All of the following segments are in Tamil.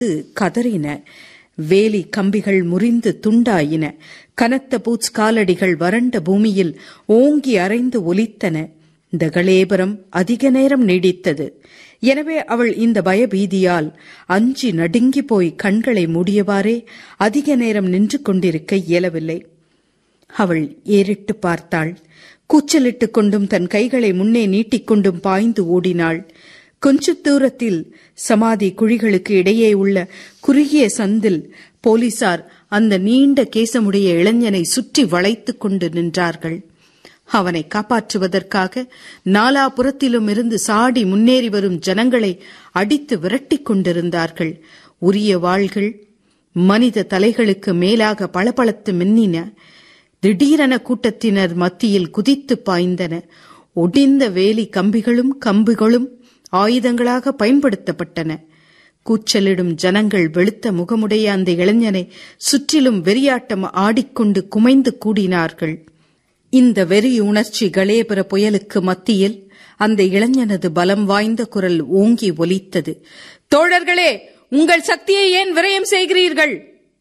கதறின வேலி கம்பிகள் முறிந்து துண்டாயின கனத்த பூச் காலடிகள் வறண்ட பூமியில் ஓங்கி அரைந்து ஒலித்தன இந்த களேபரம் அதிக நேரம் நீடித்தது எனவே அவள் இந்த பயபீதியால் அஞ்சி நடுங்கி போய் கண்களை மூடியவாறே அதிக நேரம் நின்று கொண்டிருக்க இயலவில்லை அவள் ஏறிட்டு பார்த்தாள் கூச்சலிட்டுக் கொண்டும் தன் கைகளை முன்னே நீட்டிக்கொண்டும் பாய்ந்து ஓடினாள் கொஞ்ச தூரத்தில் சமாதி குழிகளுக்கு இடையே உள்ள குறுகிய சந்தில் போலீசார் அந்த நீண்ட கேசமுடைய இளைஞனை சுற்றி வளைத்துக் கொண்டு நின்றார்கள் அவனை காப்பாற்றுவதற்காக நாலாபுறத்திலும் இருந்து சாடி முன்னேறி வரும் ஜனங்களை அடித்து விரட்டிக் கொண்டிருந்தார்கள் உரிய வாள்கள் மனித தலைகளுக்கு மேலாக பளபளத்து மின்னின திடீரென கூட்டத்தினர் மத்தியில் குதித்து பாய்ந்தன ஒடிந்த வேலி கம்பிகளும் கம்புகளும் ஆயுதங்களாக பயன்படுத்தப்பட்டன கூச்சலிடும் ஜனங்கள் வெளுத்த முகமுடைய அந்த இளைஞனை சுற்றிலும் வெறியாட்டம் ஆடிக்கொண்டு குமைந்து கூடினார்கள் இந்த வெறி உணர்ச்சி களேபர புயலுக்கு மத்தியில் அந்த இளைஞனது பலம் வாய்ந்த குரல் ஓங்கி ஒலித்தது தோழர்களே உங்கள் சக்தியை ஏன் விரயம் செய்கிறீர்கள்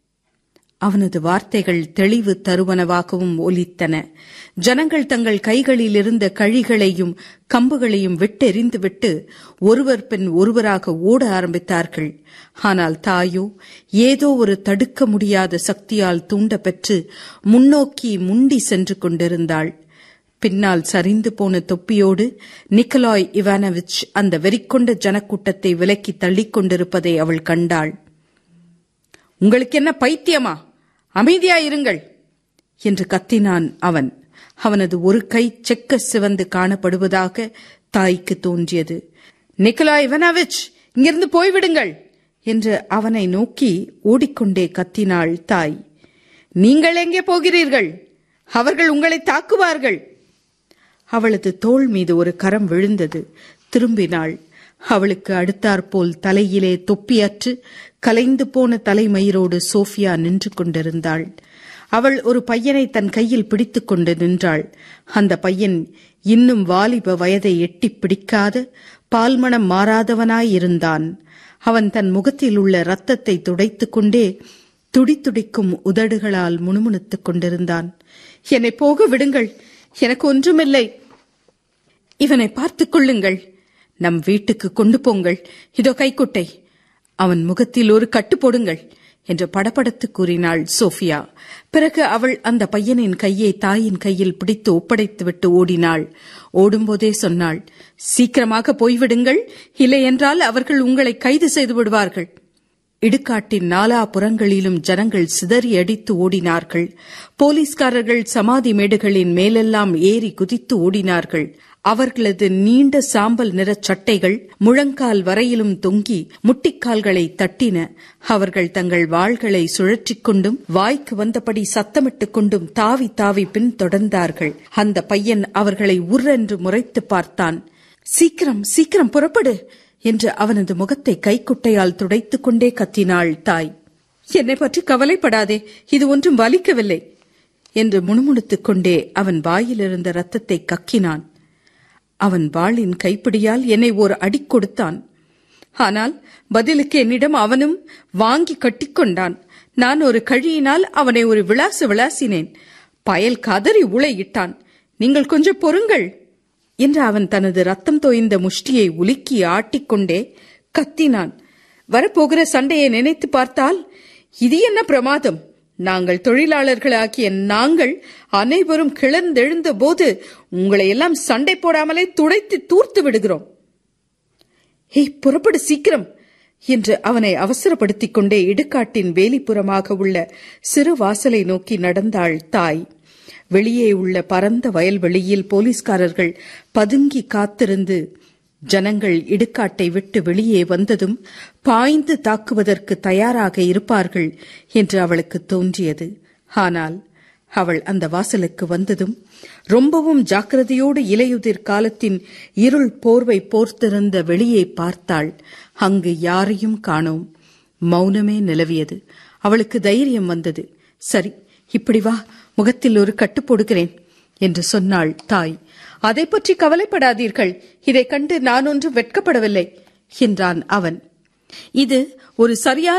அவனது வார்த்தைகள் தெளிவு தருவனவாகவும் ஒலித்தன ஜனங்கள் தங்கள் கைகளில் இருந்த கழிகளையும் கம்புகளையும் விட்டெறிந்துவிட்டு ஒருவர் பின் ஒருவராக ஓட ஆரம்பித்தார்கள் ஆனால் தாயோ ஏதோ ஒரு தடுக்க முடியாத சக்தியால் தூண்ட பெற்று முன்னோக்கி முண்டி சென்று கொண்டிருந்தாள் பின்னால் சரிந்து போன தொப்பியோடு நிக்கலாய் இவானவிச் அந்த வெறிக்கொண்ட ஜனக்கூட்டத்தை விலக்கி தள்ளிக் கொண்டிருப்பதை அவள் கண்டாள் உங்களுக்கு என்ன பைத்தியமா அமைதியாயிருங்கள் என்று கத்தினான் அவன் அவனது ஒரு கை செக்க சிவந்து காணப்படுவதாக தாய்க்கு தோன்றியது நிக்கலா இவனாவிச் இங்கிருந்து போய்விடுங்கள் என்று அவனை நோக்கி ஓடிக்கொண்டே கத்தினாள் தாய் நீங்கள் எங்கே போகிறீர்கள் அவர்கள் உங்களை தாக்குவார்கள் அவளது தோள் மீது ஒரு கரம் விழுந்தது திரும்பினாள் அவளுக்கு அடுத்தாற்போல் தலையிலே தொப்பியற்று கலைந்து போன தலைமயிரோடு சோஃபியா நின்று கொண்டிருந்தாள் அவள் ஒரு பையனை தன் கையில் பிடித்துக் கொண்டு நின்றாள் அந்த பையன் இன்னும் வாலிப வயதை எட்டிப் பிடிக்காத பால்மணம் மாறாதவனாயிருந்தான் அவன் தன் முகத்தில் உள்ள ரத்தத்தை துடைத்துக் கொண்டே துடித்துடிக்கும் உதடுகளால் முணுமுணுத்துக் கொண்டிருந்தான் என்னை போக விடுங்கள் எனக்கு ஒன்றுமில்லை இவனை பார்த்துக் கொள்ளுங்கள் நம் வீட்டுக்கு கொண்டு போங்கள் இதோ கைக்குட்டை அவன் முகத்தில் ஒரு கட்டு போடுங்கள் என்று படபடத்து கூறினாள் சோஃபியா பிறகு அவள் அந்த பையனின் கையை தாயின் கையில் பிடித்து ஒப்படைத்துவிட்டு ஓடினாள் ஓடும்போதே சொன்னாள் சீக்கிரமாக போய்விடுங்கள் இல்லையென்றால் அவர்கள் உங்களை கைது செய்து விடுவார்கள் இடுகாட்டின் நாலா புறங்களிலும் ஜனங்கள் சிதறி அடித்து ஓடினார்கள் போலீஸ்காரர்கள் சமாதி மேடுகளின் மேலெல்லாம் ஏறி குதித்து ஓடினார்கள் அவர்களது நீண்ட சாம்பல் நிறச் சட்டைகள் முழங்கால் வரையிலும் தொங்கி முட்டிக்கால்களை தட்டின அவர்கள் தங்கள் வாள்களை சுழற்றிக் கொண்டும் வாய்க்கு வந்தபடி சத்தமிட்டுக் கொண்டும் தாவி தாவி பின் தொடர்ந்தார்கள் அந்த பையன் அவர்களை உர்ரென்று முறைத்து பார்த்தான் சீக்கிரம் சீக்கிரம் புறப்படு என்று அவனது முகத்தை கைக்குட்டையால் துடைத்துக் கொண்டே கத்தினாள் தாய் என்னை பற்றி கவலைப்படாதே இது ஒன்றும் வலிக்கவில்லை என்று முணுமுணுத்துக் கொண்டே அவன் வாயிலிருந்த ரத்தத்தை கக்கினான் அவன் வாளின் கைப்பிடியால் என்னை ஓர் அடி கொடுத்தான் ஆனால் பதிலுக்கு என்னிடம் அவனும் வாங்கி கட்டிக்கொண்டான் நான் ஒரு கழியினால் அவனை ஒரு விளாசு விளாசினேன் பயல் கதறி உளையிட்டான் நீங்கள் கொஞ்சம் பொறுங்கள் என்று அவன் தனது ரத்தம் தோய்ந்த முஷ்டியை உலுக்கி ஆட்டிக்கொண்டே கத்தினான் வரப்போகிற சண்டையை நினைத்து பார்த்தால் இது என்ன பிரமாதம் நாங்கள் தொழிலாளர்களாகிய நாங்கள் அனைவரும் கிளர்ந்தெழுந்த போது உங்களை எல்லாம் சண்டை போடாமலே துடைத்து தூர்த்து விடுகிறோம் ஏய் புறப்படு சீக்கிரம் என்று அவனை அவசரப்படுத்திக் கொண்டே இடுகாட்டின் வேலிப்புறமாக உள்ள சிறு வாசலை நோக்கி நடந்தாள் தாய் வெளியே உள்ள பரந்த வயல்வெளியில் போலீஸ்காரர்கள் பதுங்கி காத்திருந்து ஜனங்கள் இடுகாட்டை விட்டு வெளியே வந்ததும் பாய்ந்து தாக்குவதற்கு தயாராக இருப்பார்கள் என்று அவளுக்கு தோன்றியது ஆனால் அவள் அந்த வாசலுக்கு வந்ததும் ரொம்பவும் ஜாக்கிரதையோடு இலையுதிர் காலத்தின் இருள் போர்வை போர்த்திருந்த வெளியே பார்த்தாள் அங்கு யாரையும் காணோம் மௌனமே நிலவியது அவளுக்கு தைரியம் வந்தது சரி இப்படி வா முகத்தில் ஒரு கட்டு போடுகிறேன் என்று சொன்னாள் தாய் அதை பற்றி கவலைப்படாதீர்கள் இதைக் கண்டு நான் ஒன்றும் வெட்கப்படவில்லை என்றான் அவன் இது ஒரு சரியான